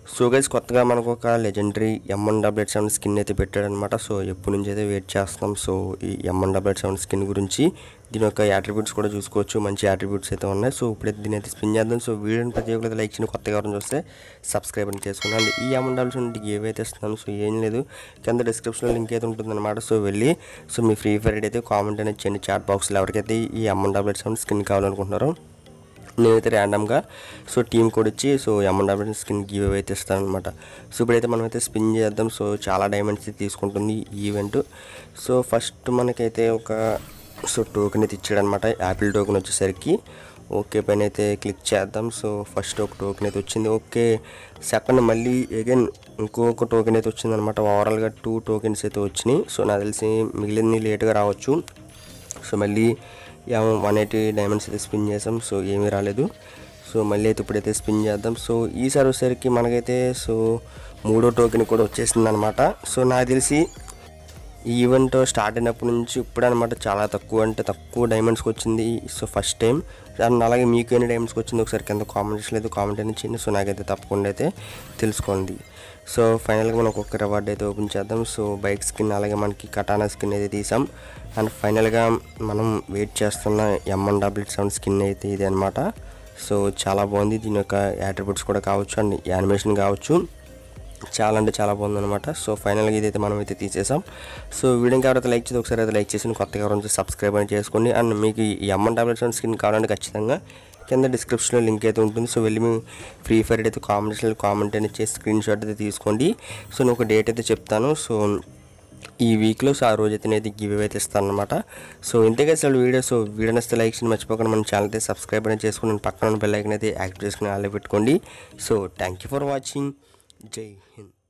so guys కొత్తగా మనకు ఒక legendary M one double eight seven skin అయితే పెట్టాడనమాట సో ఎప్పటి నుంచి అయితే వెయిట్ చేస్తున్నాం సో ఈ M one double eight seven skin గురించి దీని యొక్క యాట్రిబ్యూట్స్ కూడా చూసుకోవచ్చు మంచి యాట్రిబ్యూట్స్ అయితే ఉన్నాయి సో ఇప్పుడైతే దీని అయితే స్పిన్ చేద్దాం సో వీడియోని ప్రతి ఒక్కరు లైక్ చేయండి కొత్తగా ఎవరైనా చూస్తే సబ్స్క్రైబ్ అని చేసుకున్నాను ఈ ఎం వన్ డబల్ సెవెన్ ఏవైతే ఇస్తున్నాను సో ఏం లేదు కింద డిస్క్రిప్షన్లో లింక్ అయితే ఉంటుందన్నమాట సో వెళ్ళి సో మీ ఫ్రీ ఫైర్ అయితే కామెంట్ అనేది చేయండి చాట్ బాక్స్లో ఎవరికైతే ఈ M one double eight seven skin కావాలనుకుంటున్నారో నేనైతే ర్యాండమ్గా సో టీం కోడ్ ఇచ్చి so M N skin give away అయితే ఇస్తానమాట సో ఇప్పుడైతే మనం అయితే స్పిన్ చేద్దాం సో చాలా డైమండ్స్ తీసుకుంటుంది ఈ ఈవెంట్ సో ఫస్ట్ మనకైతే ఒక సో టోకెన్ అయితే ఇచ్చాడనమాట యాపిల్ టోకెన్ వచ్చేసరికి ఓకే పైన అయితే క్లిక్ చేద్దాం సో ఫస్ట్ ఒక టోకెన్ అయితే వచ్చింది ఓకే సెకండ్ మళ్ళీ అగైన్ ఇంకొక టోకెన్ అయితే వచ్చిందనమాట ఓవరాల్గా టూ టోకెన్స్ అయితే వచ్చినాయి సో నాకు తెలిసి మిగిలింది లేట్గా రావచ్చు సో మళ్ళీ వన్ ఎయిటీ డైమండ్స్ అయితే స్పిన్ చేసాం సో ఏమీ రాలేదు సో మళ్ళీ అయితే ఇప్పుడైతే స్పిన్ చేద్దాం సో ఈసారి వచ్చేసరికి మనకైతే సో మూడో టోకెన్ కూడా వచ్చేసింది అనమాట సో నాకు తెలిసి ఈ ఈవెంట్ స్టార్ట్ అయినప్పటి నుంచి ఇప్పుడు అనమాట చాలా తక్కువ అంటే తక్కువ డైమండ్స్కి వచ్చింది సో ఫస్ట్ టైం అండ్ అలాగే మీకు ఎన్ని డైమండ్స్కి వచ్చింది ఒకసారి కింద కామెంట్స్ లేదు కామెంట్ అనేది చేయండి సో నాకైతే తప్పకుండా అయితే తెలుసుకోండి సో ఫైనల్గా మనం ఒక్కొక్క రివార్డ్ అయితే ఓపెన్ చేద్దాం సో బైక్ స్కిన్ అలాగే మనకి కటానా స్కిన్ అయితే తీసాం అండ్ ఫైనల్గా మనం వెయిట్ చేస్తున్న ఎంఎన్ డబుల్ సెవెన్ స్కిన్ అయితే ఇది అనమాట సో చాలా బాగుంది దీని యొక్క యాట్రిబ్యూట్స్ కూడా కావచ్చు అండ్ యానిమేషన్ కావచ్చు చాలా అంటే చాలా బాగుంది అనమాట సో ఫైనల్గా ఇదైతే మనం అయితే తీసేసాం సో వీడియోకి ఎవరైతే లైక్ చేసి ఒకసారి అయితే లైక్ చేసి కొత్తగా ఎవరైనా సబ్స్క్రైబ్ అని చేసుకోండి అండ్ మీకు ఈ ఎంఎన్ టాబ్లెట్స్ అండ్ స్కిన్ కావాలంటే ఖచ్చితంగా కింద డిస్క్రిప్షన్లో లింక్ అయితే ఉంటుంది సో వెళ్ళి మీ ఫ్రీ ఫైర్ అయితే కామెంట్స్లో కామెంట్ అనేది చేసి స్క్రీన్ షాట్ అయితే తీసుకోండి సో నేను ఒక డేట్ అయితే చెప్తాను సో ఈ వీక్లో సో ఆ రోజు అయితే నేను గివ్ అయితే ఇస్తాను అనమాట సో ఇంతగా అసలు వీడియో సో వీడియో నచ్చితే లైక్ చేసి మర్చిపోకుండా మన ఛానల్ అయితే సబ్స్క్రైబ్ అనేది చేసుకుని పక్కన బెల్ ఐకన్ అయితే యాక్టివ్ చేసుకుని ఆలో పెట్టుకోండి so thank you for watching జై హింద్